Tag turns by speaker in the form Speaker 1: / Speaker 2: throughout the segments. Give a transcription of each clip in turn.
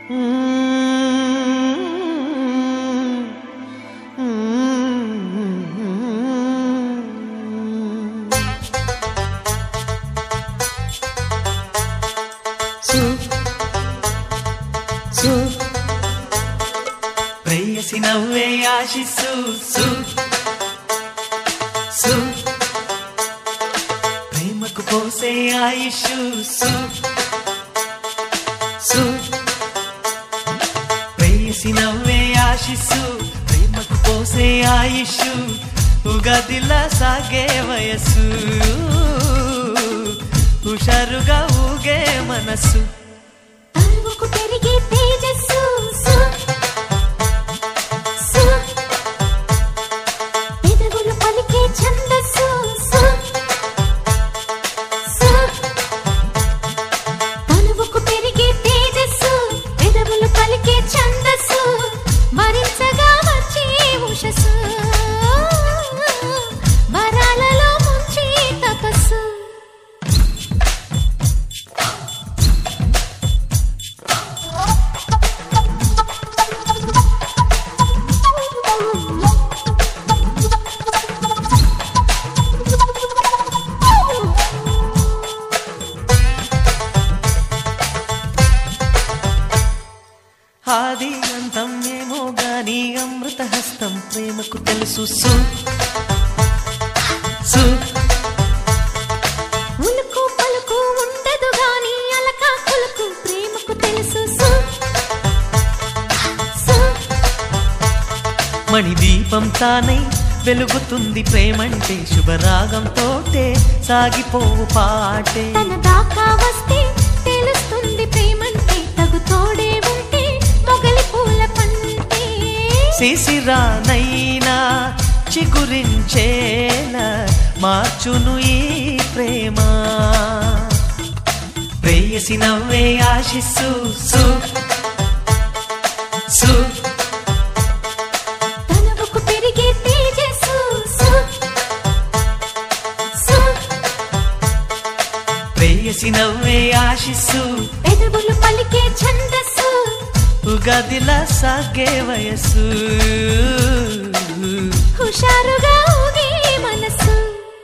Speaker 1: సు సు ప్రేయసి నవ్వే ఆశిస్సు సు సు ప్రేమకు పోసే ఆయుష్ సు సు ప్రేయసి నవ్వే ఆశిస్సు ప్రేమకు పోసే ఆయుష్ ఉగదిలా సాగే వయస్సు హుషారుగా ఊగే మనస్సు
Speaker 2: తరువుకు పెరిగే తేజస్సు సు సు పెదవులు పలికే ఛందస్సు సు సు తనువుకు పెరిగే తేజస్సు పెదవులు పలికే ఛందస్సు మరించగా వచ్చే ఉషస్సు వరాలలో ముంచే తపస్సు
Speaker 1: ఆది అంతం ఏమో గాని అమృత హస్తం ప్రేమకు తెలుసు సు సు
Speaker 2: ఉలుకు పలుకు ఉండదు గాని అలక కులుకు ప్రేమకు తెలుసు సు సు
Speaker 1: మణి దీపం తానై వెలుగుతుంది ప్రేమంటే శుభరాగంతోటే సాగిపోవు పాటే
Speaker 2: తన దాకా వస్తే తెలుస్తుంది ప్రేమంటే తగు తోడే ఉంటే మొగలి పూల పంటే
Speaker 1: శిశిరానైనా చిగురించేలా మార్చును ఈ ప్రేమ ప్రేయసి నవ్వే ఆశిస్సు సు సు
Speaker 2: తనవుకు పెరిగే తేజస్సు సు సు
Speaker 1: ప్రేయసి నవ్వే ఆశిస్సు
Speaker 2: పెదవులు పలికే ఛందస్సు
Speaker 1: ఉగాదిలా సాగే వయస్సు
Speaker 2: హుషారుగా ఊగే మనసు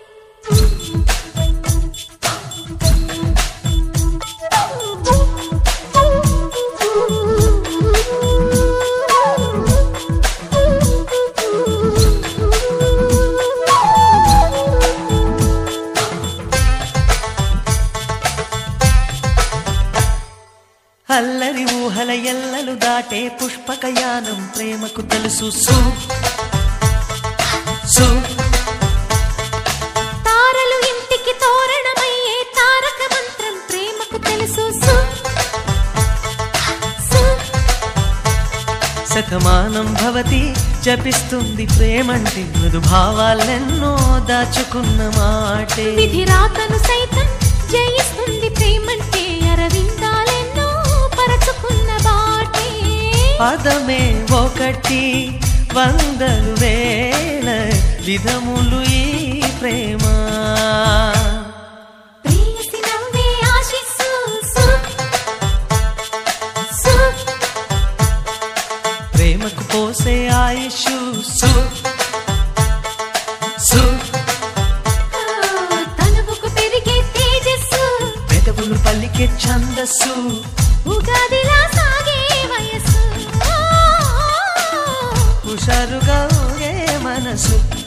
Speaker 1: అల్లరి ఊహల ఎల్లలు దాటే పుష్పకయానం ప్రేమకు తెలుసు సు సు
Speaker 2: తారలు ఇంటికి తోరణమయ్యే తారక మంత్రం ప్రేమకు తెలుసు సు సు
Speaker 1: శతమానం భవతి జపిస్తుంది ప్రేమంటే మృదు భావాలెన్నో దాచుకున్న మాటే
Speaker 2: విధి రాతను సైతం జయిస్తుంది ప్రేమంటే అరవిందాలెన్నో పరచుకున్న బాటే
Speaker 1: పదమే ఒకటి వందలు వేల విధములు ఈ ప్రేమ
Speaker 2: ప్రేయసి నవ్వే ఆశిస్సు సు సు
Speaker 1: ప్రేమకు పోసే ఆయుష్ సు సు
Speaker 2: తనువుకు పెరిగే తేజస్సు
Speaker 1: పెదవులు పలికే ఛందస్సు
Speaker 2: ఉగాదిలా సాగే వయస్సు
Speaker 1: హుషారుగా ఊగే మనసు